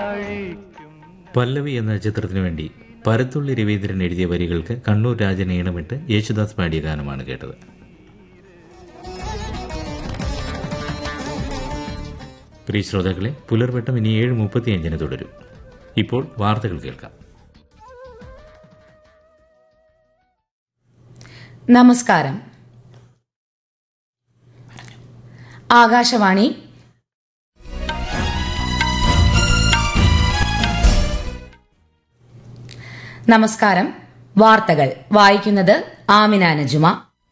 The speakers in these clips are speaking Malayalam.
പല്ലവി എന്ന ചിത്രത്തിനു വേണ്ടി പരത്തുള്ളി രവീന്ദ്രൻ എഴുതിയ വരികൾക്ക് കണ്ണൂർ രാജൻ ഈണമിട്ട് യേശുദാസ് പാടിയ ഗാനമാണ് കേട്ടത് പ്രിയ ശ്രോതാക്കളെ പുലർവട്ടം ഇനി ഏഴ് മുപ്പത്തിയഞ്ചിന് തുടരും ഇപ്പോൾ വാർത്തകൾ കേൾക്കാം നമസ്കാരം ആകാശവാണി നമസ്കാരം വാർത്തകൾ വായിക്കുന്നത് ആമിന നജുമ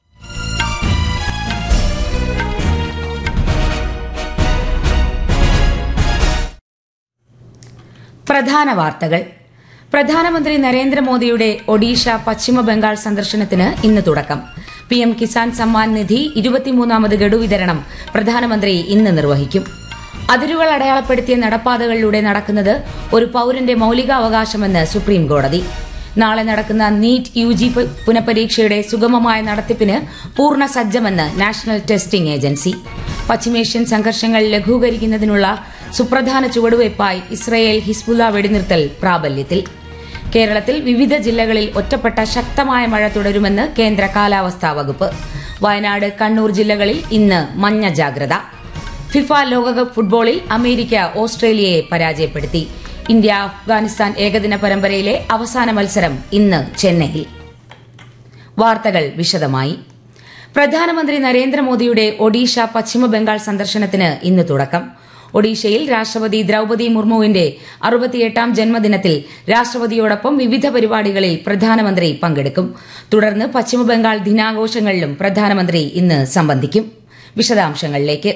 പ്രധാന വാർത്തകൾ പ്രധാനമന്ത്രി നരേന്ദ്രമോദിയുടെ ഒഡീഷ പശ്ചിമ ബംഗാൾ സന്ദർശനത്തിന് ഇന്ന് തുടക്കം പി എം കിസാൻ സമ്മാൻ നിധി ഇരുപത്തിമൂന്നാമത് ഗഡു വിതരണം പ്രധാനമന്ത്രി ഇന്ന് നിർവഹിക്കും അതിരുകൾ അടയാളപ്പെടുത്തിയ നടപ്പാതകളിലൂടെ നടക്കുന്നത് ഒരു പൌരന്റെ മൌലികാവകാശമെന്ന് സുപ്രീം കോടതി നാളെ നടക്കുന്ന നീറ്റ് യു ജി പുനഃപരീക്ഷയുടെ സുഗമമായ നടത്തിപ്പിന് പൂർണ്ണ സജ്ജമെന്ന് നാഷണൽ ടെസ്റ്റിംഗ് ഏജൻസി പശ്ചിമേഷ്യൻ സംഘർഷങ്ങൾ ലഘൂകരിക്കുന്നതിനുള്ള സുപ്രധാന ചുവടുവയ്പായി ഇസ്രയേൽ ഹിസ്ബുല്ല വെടിനിർത്തൽ പ്രാബല്യത്തിൽ കേരളത്തിൽ വിവിധ ജില്ലകളിൽ ഒറ്റപ്പെട്ട ശക്തമായ മഴ തുടരുമെന്ന് കേന്ദ്ര കാലാവസ്ഥാ വകുപ്പ് വയനാട് കണ്ണൂർ ജില്ലകളിൽ ഇന്ന് മഞ്ഞ ജാഗ്രത ഫിഫ ലോകകപ്പ് ഫുട്ബോളിൽ അമേരിക്ക ഓസ്ട്രേലിയയെ പരാജയപ്പെടുത്തി ഇന്ത്യ അഫ്ഗാനിസ്ഥാൻ ഏകദിന പരമ്പരയിലെ അവസാന മത്സരം ഇന്ന് ചെന്നൈയിൽ വാർത്തകൾ വിശദമായി പ്രധാനമന്ത്രി നരേന്ദ്രമോദിയുടെ ഒഡീഷ പശ്ചിമബംഗാൾ സന്ദർശനത്തിന് ഇന്ന് തുടക്കം ഒഡീഷയിൽ രാഷ്ട്രപതി ദ്രൌപതി മുർമുവിന്റെ അറുപത്തിയെട്ടാം ജന്മദിനത്തിൽ രാഷ്ട്രപതിയോടൊപ്പം വിവിധ പരിപാടികളിൽ പ്രധാനമന്ത്രി പങ്കെടുക്കും തുടർന്ന് പശ്ചിമബംഗാൾ ദിനാഘോഷങ്ങളിലും പ്രധാനമന്ത്രി ഇന്ന് സംബന്ധിക്കും വിശദാംശങ്ങളിലേക്ക്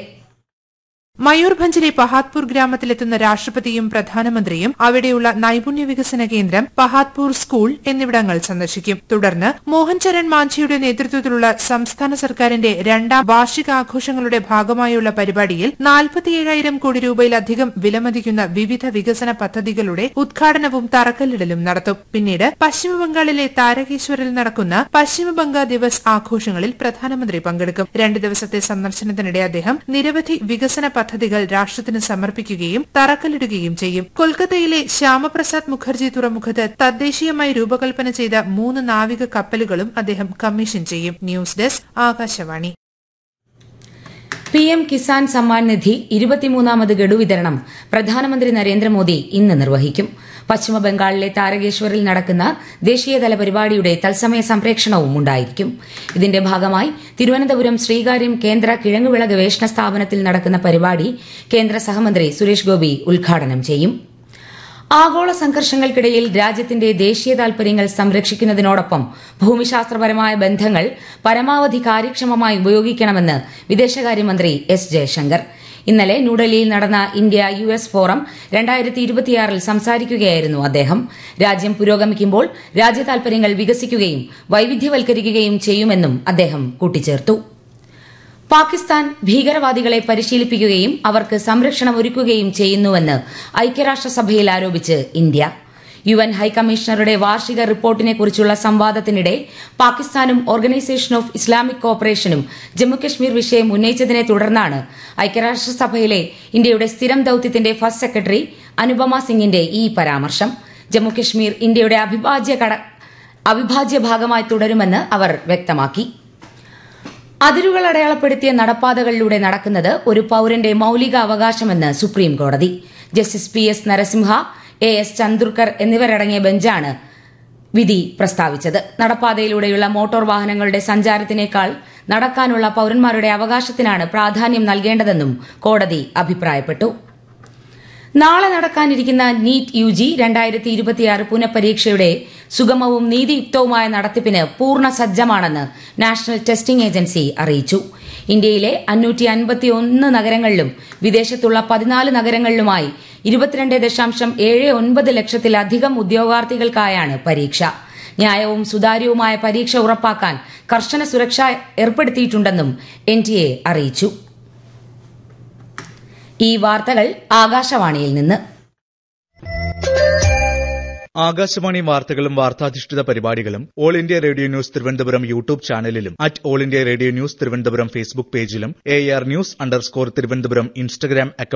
മയൂർഭഞ്ചിലെ പഹാത്പൂർ ഗ്രാമത്തിലെത്തുന്ന രാഷ്ട്രപതിയും പ്രധാനമന്ത്രിയും അവിടെയുള്ള നൈപുണ്യ വികസന കേന്ദ്രം പഹാത്പൂർ സ്കൂൾ എന്നിവിടങ്ങൾ സന്ദർശിക്കും തുടർന്ന് മോഹൻ ചരൺ മാഞ്ചിയുടെ നേതൃത്വത്തിലുള്ള സംസ്ഥാന സർക്കാരിന്റെ രണ്ടാം വാർഷികാഘോഷങ്ങളുടെ ഭാഗമായുള്ള പരിപാടിയിൽ നാൽപ്പത്തിയേഴായിരം കോടി രൂപയിലധികം വിലമതിക്കുന്ന വിവിധ വികസന പദ്ധതികളുടെ ഉദ്ഘാടനവും തറക്കല്ലിടലും നടത്തും പിന്നീട് പശ്ചിമബംഗാളിലെ താരകേശ്വറിൽ നടക്കുന്ന പശ്ചിമബംഗാൾ ദിവസ് ആഘോഷങ്ങളിൽ പ്രധാനമന്ത്രി പങ്കെടുക്കും രണ്ട് ദിവസത്തെ സന്ദർശനത്തിനിടെ അദ്ദേഹം നിരവധി വികസന പദ്ധതികൾ രാഷ്ട്രത്തിന് സമർപ്പിക്കുകയും തറക്കല്ലിടുകയും ചെയ്യും കൊൽക്കത്തയിലെ ശ്യാമപ്രസാദ് മുഖർജി തുറമുഖത്ത് തദ്ദേശീയമായി രൂപകൽപ്പന ചെയ്ത മൂന്ന് നാവിക കപ്പലുകളും അദ്ദേഹം കമ്മീഷൻ ചെയ്യും news desk Akashvani P M Kisan Samman Nidhi ഇരുപത്തിമൂന്നാമത് ഗഡു വിതരണം പ്രധാനമന്ത്രി നരേന്ദ്രമോദി ഇന്ന് നിർവഹിക്കും പശ്ചിമബംഗാളിലെ താരകേശ്വറിൽ നടക്കുന്ന ദേശീയതല പരിപാടിയുടെ തത്സമയ സംപ്രേക്ഷണവും ഉണ്ടായിരിക്കും ഇതിന്റെ ഭാഗമായി തിരുവനന്തപുരം ശ്രീകാര്യം കേന്ദ്ര കിഴങ്ങുവിള ഗവേഷണ സ്ഥാപനത്തിൽ നടക്കുന്ന പരിപാടി കേന്ദ്ര സഹമന്ത്രി സുരേഷ് ഗോപി ഉദ്ഘാടനം ചെയ്യും ആഗോള സംഘർഷങ്ങൾക്കിടയിൽ രാജ്യത്തിന്റെ ദേശീയ താൽപര്യങ്ങൾ സംരക്ഷിക്കുന്നതിനോടൊപ്പം ഭൂമിശാസ്ത്രപരമായ ബന്ധങ്ങൾ പരമാവധി കാര്യക്ഷമമായി ഉപയോഗിക്കണമെന്ന് വിദേശകാര്യമന്ത്രി എസ് ജയശങ്കർ ഇന്നലെ ന്യൂഡൽഹിയിൽ നടന്ന ഇന്ത്യ യു എസ് ഫോറം രണ്ടായിരത്തി ഇരുപത്തിയാറിൽ സംസാരിക്കുകയായിരുന്നു അദ്ദേഹം രാജ്യം പുരോഗമിക്കുമ്പോൾ രാജ്യതാൽപര്യങ്ങൾ വികസിക്കുകയും വൈവിധ്യവൽക്കരിക്കുകയും ചെയ്യുമെന്നും അദ്ദേഹം കൂട്ടിച്ചേർത്തു പാകിസ്ഥാൻ ഭീകരവാദികളെ പരിശീലിപ്പിക്കുകയും അവർക്ക് സംരക്ഷണം ഒരുക്കുകയും ചെയ്യുന്നുവെന്ന് ഐക്യരാഷ്ട്രസഭയിൽ ആരോപിച്ച് ഇന്ത്യ യു എൻ ഹൈക്കമ്മീഷണറുടെ വാർഷിക റിപ്പോർട്ടിനെക്കുറിച്ചുള്ള സംവാദത്തിനിടെ പാകിസ്ഥാനും ഓർഗനൈസേഷൻ ഓഫ് ഇസ്ലാമിക് കോപ്പറേഷനും ജമ്മുകശ്മീർ വിഷയം ഉന്നയിച്ചതിനെ തുടർന്നാണ് ഐക്യരാഷ്ട്രസഭയിലെ ഇന്ത്യയുടെ സ്ഥിരം ദൌത്യത്തിന്റെ ഫസ്റ്റ് സെക്രട്ടറി അനുപമ സിംഗിന്റെ ഈ പരാമർശം ജമ്മുകശ്മീർ ഇന്ത്യയുടെ അവിഭാജ്യ ഭാഗമായി തുടരുമെന്ന് അവർ വ്യക്തമാക്കി അതിരുകൾ അടയാളപ്പെടുത്തിയ നടപ്പാതകളിലൂടെ നടക്കുന്നത് ഒരു പൌരന്റെ മൌലിക അവകാശമെന്ന് സുപ്രീം കോടതി justice P S Narasimha A S Chandurkar എന്നിവരടങ്ങിയ ബെഞ്ചാണ് വിധി പ്രസ്താവിച്ചത് നടപ്പാതയിലൂടെയുള്ള മോട്ടോർ വാഹനങ്ങളുടെ സഞ്ചാരത്തിനേക്കാൾ നടക്കാനുള്ള പൌരന്മാരുടെ അവകാശത്തിനാണ് പ്രാധാന്യം നൽകേണ്ടതെന്നും കോടതി അഭിപ്രായപ്പെട്ടു നാളെ നടക്കാനിരിക്കുന്ന നീറ്റ് യു ജി രണ്ടായിരത്തി ഇരുപത്തിയാറ് പുനഃപരീക്ഷയുടെ സുഗമവും നീതിയുക്തവുമായ നടത്തിപ്പിന് പൂർണ്ണ സജ്ജമാണെന്ന് നാഷണൽ ടെസ്റ്റിംഗ് ഏജൻസി അറിയിച്ചു ഇന്ത്യയിലെ അഞ്ഞൂറ്റി അൻപത്തിയൊന്ന് നഗരങ്ങളിലും വിദേശത്തുള്ള പതിനാല് നഗരങ്ങളിലുമായി ഇരുപത്തിരണ്ട് ദശാംശം ഏഴ് ഒൻപത് ലക്ഷത്തിലധികം ഉദ്യോഗാർത്ഥികൾക്കായാണ് പരീക്ഷ ന്യായവും സുതാര്യവുമായ പരീക്ഷ ഉറപ്പാക്കാൻ കർശന സുരക്ഷ ഏർപ്പെടുത്തിയിട്ടുണ്ടെന്നും എൻടിഎ അറിയിച്ചു ഈ വാർത്തകൾ ആകാശവാണിയിൽ നിന്ന് ആകാശവാണി വാർത്തകളും വാർത്താധിഷ്ഠിത പരിപാടികളും all India radio news Thiruvananthapuram YouTube ചാനലിലും at all India radio news Thiruvananthapuram Facebook പേജിലും A R news underscore Thiruvananthapuram Instagram അക്കൌണ്ടിലും